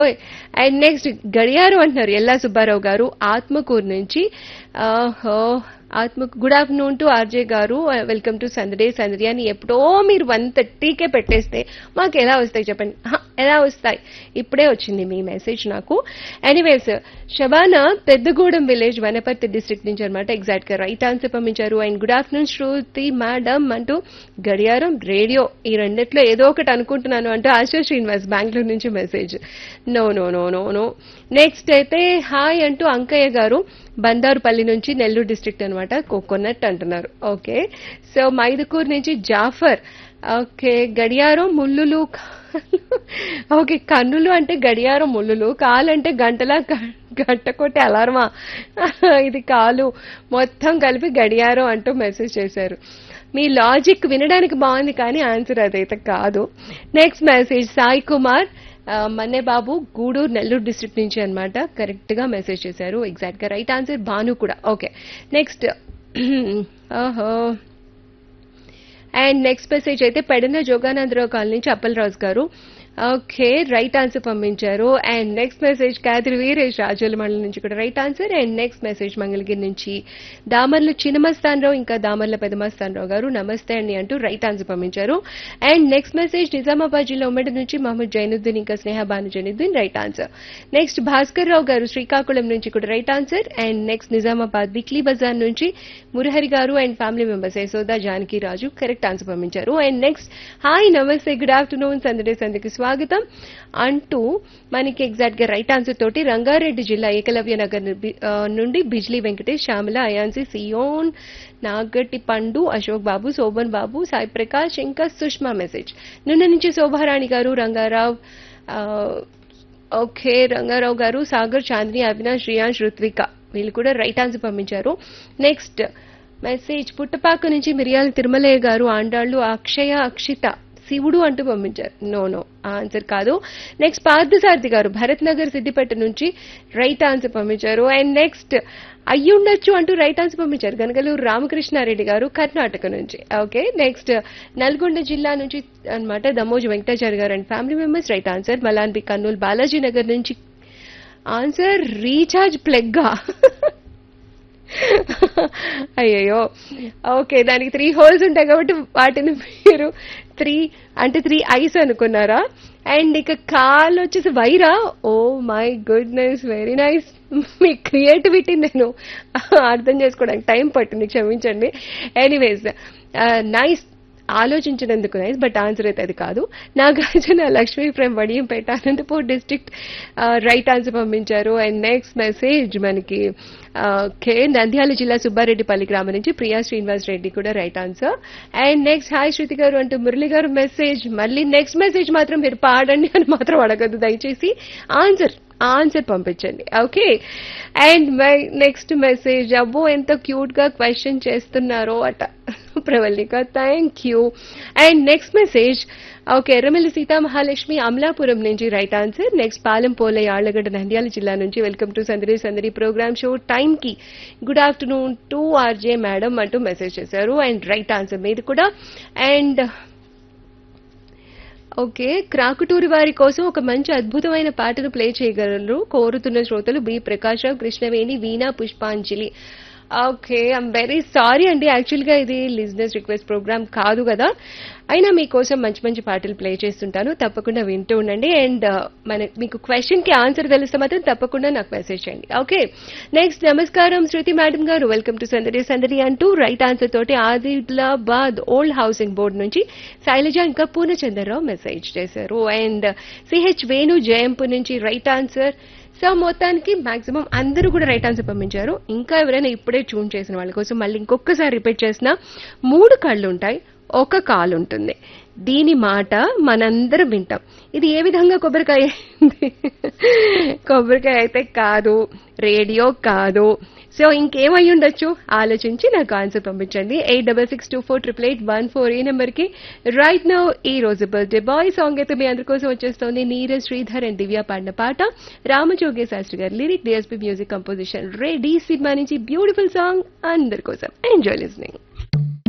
And next గడియారం అంటున్నారు ఎల్లా సుబ్బారావు గారు ఆత్మకూరు నుంచి ఆహో ఆత్మ good afternoon to RJ garu welcome to Sandade Sandadi అని ఎప్పుడో మీరు వన్ థర్టీకే పెట్టేస్తే మాకు ఎలా వస్తాయి చెప్పండి హ, ఎలా వస్తాయి ఇప్పుడే వచ్చింది మీ మెసేజ్ నాకు anyways Shabana Peddagudem village Wanaparthy district నుంచి అనమాట ఎగ్జాక్ట్ గా రైట్ ఆన్సర్ పంపించారు and good afternoon Shruthi madam అంటూ గడియారం రేడియో ఈ రెండిట్లో ఏదో ఒకటి అనుకుంటున్నాను అంటూ ఆశా శ్రీనివాస్ బెంగళూరు నుంచి message no no no no no next అయితే హాయ్ అంటూ అంకయ్య గారు బందారుపల్లి నుంచి నెల్లూరు డిస్ట్రిక్ట్ అనమాట కోకోనట్ అంటున్నారు ఓకే సో మైదుకూరు నుంచి జాఫర్ ఓకే గడియారం ముల్లులు కాళ్ళు. ఓకే కన్నులు అంటే గడియారం ముల్లులు కాలు అంటే గంటలా గ- గంట కొట్టే అలారమా ఇది కాలు మొత్తం కలిపి గడియారం అంటూ మెసేజ్ చేశారు మీ లాజిక్ వినడానికి బాగుంది కానీ ఆన్సర్ అదైతే కాదు నెక్స్ట్ మెసేజ్ సాయి కుమార్ ఆ, మన్నే బాబు గూడూరు నెల్లూరు డిస్ట్రిక్ట్ నుంచి అన్నమాట కరెక్ట్ గా మెసేజ్ చేశారు ఎగ్జాక్ట్ గా రైట్ ఆన్సర్ భాను కూడా ఓకే నెక్స్ట్ ఓహో అండ్ నెక్స్ట్ మెసేజ్ అయితే పెడన జోగానందరావు కాలనీ నుంచి Appalaraju garu okay right answer పంపించారు and next message Kadiri Veeresh Razole మండలం నుంచి కూడా right answer and next message Mangalagiri నుంచి దామర్ల చిన్నమస్తానరావు ఇంకా దామర్ల పెదమస్తానరావు గారు నమస్తే అండి అంటూ రైట్ ఆన్సర్ పంపించారు అండ్ నెక్స్ట్ మెసేజ్ నిజామాబాద్ జిల్లా ఉమ్మడి నుంచి మహమ్మద్ జైనుద్దీన్ ఇంకా Sneha Bhanu Zainuddin right answer next Bhaskar Rao garu Srikakulam నుంచి కూడా right answer and next Nizamabad weekly బజార్ నుంచి Murahari garu and family members Yashoda Janaki Raju correct answer పంపించారు అండ్ నెక్స్ట్ హాయ్ నమస్తే గుడ్ ఆఫ్టర్నూన్ సందడే సందకి స్వాగతం అంటూ మనకి ఎగ్జాక్ట్ గా రైట్ ఆన్సర్ తోటి రంగారెడ్డి జిల్లా ఏకలవ్య నగర్ ని- ఆ, నుండి బిజ్లీ వెంకటేష్ శ్యామల అయాన్సి సియోన్ నాగటి పండు అశోక్ బాబు శోభన్ బాబు సాయి ప్రకాష్ ఇంకా సుష్మా మెసేజ్ నిన్న నుంచి శోభారాణి గారు రంగారావు ఆ, ఓకే రంగారావు గారు సాగర్ చాంద్ని అవినాష్ రియాన్స్ ఋత్విక వీళ్ళు కూడా రైట్ ఆన్సర్ పంపించారు నెక్స్ట్ మెసేజ్ పుట్టపాక నుంచి మిరియాల తిరుమలయ్య గారు ఆండాళ్ళు అక్షయ అక్షిత శివుడు అంటూ పంపించారు నో నో ఆన్సర్ కాదు నెక్స్ట్ పార్థసారథి గారు భరత్ నగర్ సిద్దిపేట నుంచి రైట్ ఆన్సర్ పంపించారు అండ్ నెక్స్ట్ అయ్యుండొచ్చు అంటూ రైట్ ఆన్సర్ పంపించారు గనగలూరు రామకృష్ణారెడ్డి గారు కర్ణాటక నుంచి ఓకే నెక్స్ట్ నల్గొండ జిల్లా నుంచి అన్నమాట Damoju Venkatachari garu and family members right answer Malanbi Kurnool Balaji Nagar నుంచి ఆన్సర్ రీఛార్జ్ ప్లగ్గా అయ్యయ్యో ఓకే దానికి త్రీ హోల్స్ ఉంటాయి కాబట్టి వాటిని మీరు త్రీ అంటే త్రీ ఐస్ అనుకున్నారా అండ్ ఇక కాల్ వచ్చేసి Wyra oh my goodness very nice మీ క్రియేటివిటీ నేను అర్థం చేసుకోవడానికి టైం పట్టింది క్షమించండి ఎనీవేస్ నైస్ ఆలోచించినందుకు నైస్ బట్ ఆన్సర్ అయితే అది కాదు Nagarjuna Lakshmi from Vadiyampeta Anantapur district right answer పంపించారు అండ్ నెక్స్ట్ మెసేజ్ మనకి కే నంద్యాల జిల్లా సుబ్బారెడ్డిపల్లి గ్రామం నుంచి ప్రియా శ్రీనివాస్ రెడ్డి కూడా right answer and next hi Shruti garu అంటూ మురళి గారు మెసేజ్ మళ్ళీ నెక్స్ట్ మెసేజ్ మాత్రం మీరు పాడండి అని మాత్రం అడగద్దు దయచేసి ఆన్సర్ ఆన్సర్ పంపించండి okay and my next message అబ్బో ఎంత క్యూట్ గా క్వశ్చన్ చేస్తున్నారో అట Pravallika thank you and next message okay Erramalli Sita Mahalakshmi Amalapuram నుంచి రైట్ ఆన్సర్ నెక్స్ట్ పాలెం పోలే ఆళ్లగడ్డ నంద్యాల జిల్లా నుంచి welcome to Sandari Sandari program show time కి good afternoon to RJ madam అంటూ మెసేజ్ చేశారు అండ్ రైట్ ఆన్సర్ మీది కూడా అండ్ ఓకే క్రాకుటూరి వారి కోసం ఒక మంచి అద్భుతమైన పాటను ప్లే చేయగలరు కోరుతున్న శ్రోతలు B Prakasarao Krishnaveni Veena Pushpanjali okay I'm very sorry అండి యాక్చువల్ గా ఇది లిజినెస్ రిక్వెస్ట్ ప్రోగ్రామ్ కాదు కదా అయినా మీకోసం మంచి మంచి పాటలు ప్లే చేస్తుంటాను తప్పకుండా వింటూ ఉండండి అండ్ మన మీకు క్వశ్చన్ కి ఆన్సర్ తెలిస్తే మాత్రం తప్పకుండా నాకు మెసేజ్ చేయండి ఓకే నెక్స్ట్ నమస్కారం Shruti madam garu welcome to Sandadi Sandadi అంటూ రైట్ ఆన్సర్ తోటి ఆదిలాబాద్ ఓల్డ్ హౌసింగ్ బోర్డ్ నుంచి శైలజ ఇంకా పూర్ణచంద్రరావు మెసేజ్ చేశారు అండ్ సిహెచ్ వేణు జయంపు నుంచి రైట్ ఆన్సర్ సో మొత్తానికి మాక్సిమం అందరూ కూడా రైట్ ఆన్సర్ పంపించారు ఇంకా ఎవరైనా ఇప్పుడే ట్యూన్ చేసిన వాళ్ళ కోసం మళ్ళీ ఇంకొకసారి రిపీట్ చేసిన మూడు కళ్ళు ఉంటాయి ఒక కాలు ఉంటుంది దీని మాట మనందరం వింటాం ఇది ఏ విధంగా కొబ్బరికాయ అయింది? కొబ్బరికాయ అయితే కాదు రేడియో కాదు సో ఇంకేమై ఉండొచ్చు ఆలోచించి నాకు ఆన్సర్ పంపించండి eight double six two four triple eight one four ఈ నెంబర్ కి రైట్ నౌ ఈ రోజు బర్త్డే బాయ్ సాంగ్ అయితే మీ అందరి కోసం వచ్చేస్తోంది నీరజ్ శ్రీధర్ అండ్ దివ్య పాడిన పాట రామజోగే శాస్త్రి గారి lyric DSP music composition ready సినిమా నుంచి బ్యూటిఫుల్ సాంగ్ అందరి కోసం ఎంజాయ్ లిస్నింగ్